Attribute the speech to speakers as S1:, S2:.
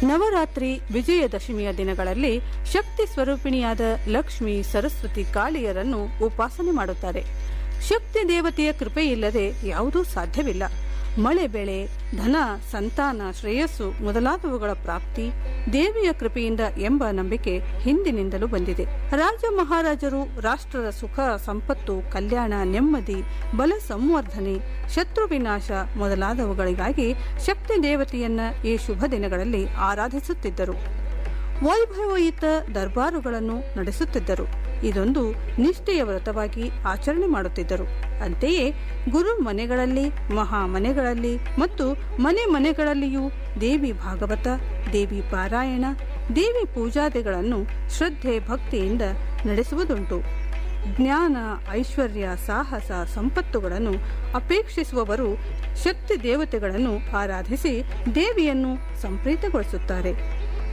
S1: ನವರಾತ್ರಿ ವಿಜಯದಶಮಿಯ ದಿನಗಳಲ್ಲಿ ಶಕ್ತಿ ಸ್ವರೂಪಿಣಿಯಾದ ಲಕ್ಷ್ಮಿ ಸರಸ್ವತಿ ಕಾಳಿಯರನ್ನು ಉಪಾಸನೆ ಮಾಡುತ್ತಾರೆ ಶಕ್ತಿ ದೇವತೆಯ ಕೃಪೆಯಿಲ್ಲದೆ ಯಾವುದೂ ಸಾಧ್ಯವಿಲ್ಲ ಮಳೆ ಬೆಳೆ ಧನ ಸಂತಾನ ಶ್ರೇಯಸ್ಸು ಮೊದಲಾದವುಗಳ ಪ್ರಾಪ್ತಿ ದೇವಿಯ ಕೃಪೆಯಿಂದ ಎಂಬ ನಂಬಿಕೆ ಹಿಂದಿನಿಂದಲೂ ಬಂದಿದೆ ರಾಜ ಮಹಾರಾಜರು ರಾಷ್ಟ್ರದ ಸುಖ ಸಂಪತ್ತು ಕಲ್ಯಾಣ ನೆಮ್ಮದಿ ಬಲ ಸಂವರ್ಧನೆ ಶತ್ರು ವಿನಾಶ ಮೊದಲಾದವುಗಳಿಗಾಗಿ ಶಕ್ತಿ ದೇವತೆಯನ್ನ ಈ ಶುಭ ದಿನಗಳಲ್ಲಿ ಆರಾಧಿಸುತ್ತಿದ್ದರು ವೈಭವಯುತ ದರ್ಬಾರುಗಳನ್ನು ನಡೆಸುತ್ತಿದ್ದರು ಇದೊಂದು ನಿಷ್ಠೆಯ ವ್ರತವಾಗಿ ಆಚರಣೆ ಮಾಡುತ್ತಿದ್ದರು ಅಂತೆಯೇ ಗುರು ಮನೆಗಳಲ್ಲಿ ಮಹಾ ಮನೆಗಳಲ್ಲಿ ಮತ್ತು ಮನೆ ಮನೆಗಳಲ್ಲಿಯೂ ದೇವಿ ಭಾಗವತ ದೇವಿ ಪಾರಾಯಣ ದೇವಿ ಪೂಜಾದಿಗಳನ್ನು ಶ್ರದ್ಧೆ ಭಕ್ತಿಯಿಂದ ನಡೆಸುವುದುಂಟು ಜ್ಞಾನ ಐಶ್ವರ್ಯ ಸಾಹಸ ಸಂಪತ್ತುಗಳನ್ನು ಅಪೇಕ್ಷಿಸುವವರು ಶಕ್ತಿ ದೇವತೆಗಳನ್ನು ಆರಾಧಿಸಿ ದೇವಿಯನ್ನು ಸಂಪ್ರೀತಗೊಳಿಸುತ್ತಾರೆ